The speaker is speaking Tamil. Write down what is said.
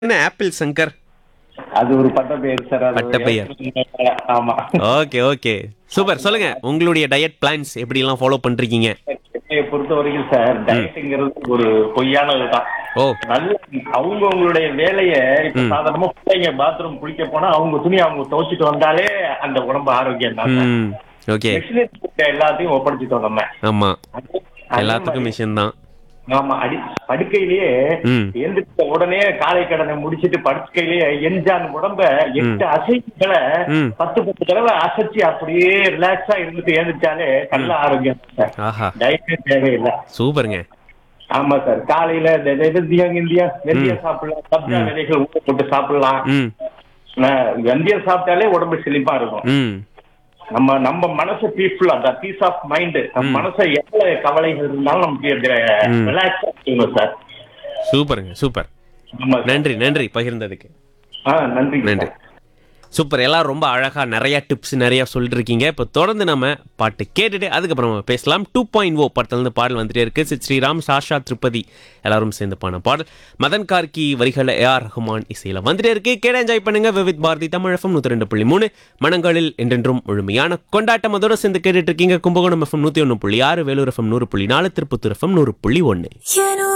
என்ன ஆப்பிள் சங்கர் அது ஒரு பட்ட பெயர் சார் அது பட்டப்பெயர். ஆமா ஓகே ஓகே சூப்பர் சொல்லுங்க உங்களுடைய டயட் பிளான்ஸ் எப்படி எல்லாம் ஃபாலோ பண்றீங்க என்னைய பொறுத்த வரைக்கும் சார் டயட்டுங்கிறது ஒரு பொய்யானதுதான் ஓ நல்ல அவங்க அவங்களுடைய வேலைய இப்ப ம். சாதாரணமா பிள்ளைங்க பாத்ரூம் குளிக்க போனா அவங்க துணி அவங்க துவைச்சிட்டு வந்தாலே அந்த உடம்பு ஆரோக்கியம் தான் சார். ம் ஓகே மிஷினரி கிட்ட எல்லாத்தையும் ஒப்படைச்சிட்டோம் நம்ம ஆமா அதே- அதே எல்லாத்துக்கும் மாதிரி- மிஷின் தான் ஆமா அடி படுக்கையிலேயே ம் எந்திரிச்ச உடனே காலை கடனை முடிச்சிட்டு படுக்கையிலேயே எஞ்சான் உடம்ப எட்டு அசைப்புகளை ம். பத்து பத்து தடவை அசைச்சு அப்படியே ரிலாக்ஸா இருந்துட்டு எழுந்திரிச்சாலே நல்ல ஆரோக்கியம் சார் ஆஹா டயட்டே தேவையில்லை சூப்பருங்க ஆமா சார் காலையில இந்த இந்த வெந்தயம் கிந்தியம் வெந்தயம் சாப்பிடலாம் சப்ஜா விதைகள் ஊற போட்டு சாப்பிடலாம் ம் நான் வெந்தயம் சாப்பிட்டாலே உடம்பு செழிப்பா இருக்கும் ம் நம்ம நம்ம மனசு பீஸ்ஃபுல்லா அந்த பீஸ் ஆஃப் மைண்ட் நம்ம மனசை எவ்வளவு கவலைகள் இருந்தாலும் நமக்கு ம். ரிலாக்ஸா இருக்கும் சார் சூப்பருங்க சூப்பர் ஆமா சார். நன்றி நன்றி பகிர்ந்ததுக்கு ஆ நன்றி நன்றி சூப்பர் எல்லாம் ரொம்ப அழகா நிறைய டிப்ஸ் நிறைய சொல்லிட்டு இருக்கீங்க இப்போ தொடர்ந்து நம்ம பாட்டு கேட்டுட்டு அதுக்கப்புறம் நம்ம பேசலாம் டூ பாயிண்ட் ஓ படத்துலேருந்து பாடல் வந்துட்டே இருக்கு சித் ஸ்ரீராம் சாஷா திருப்பதி எல்லாரும் சேர்ந்து பாடின பாடல் மதன் கார்கி வரிகளை ஏஆர் ரஹ்மான் இசையில் வந்துட்டே இருக்கு கேட என்ஜாய் பண்ணுங்க விவித் பாரதி தமிழ் எஃப்எம் நூற்றி ரெண்டு புள்ளி மூணு மனங்களில் என்றென்றும் முழுமையான கொண்டாட்டம் அதோட சேர்ந்து கேட்டுட்டு இருக்கீங்க கும்பகோணம் எஃப்எம் நூற்றி ஒன்று புள்ளி ஆறு வேலூர் எஃப்எம் நூறு புள்ளி நாலு திருப்பத்தூர் எஃப்எம் நூறு புள்ளி ஒன்று You know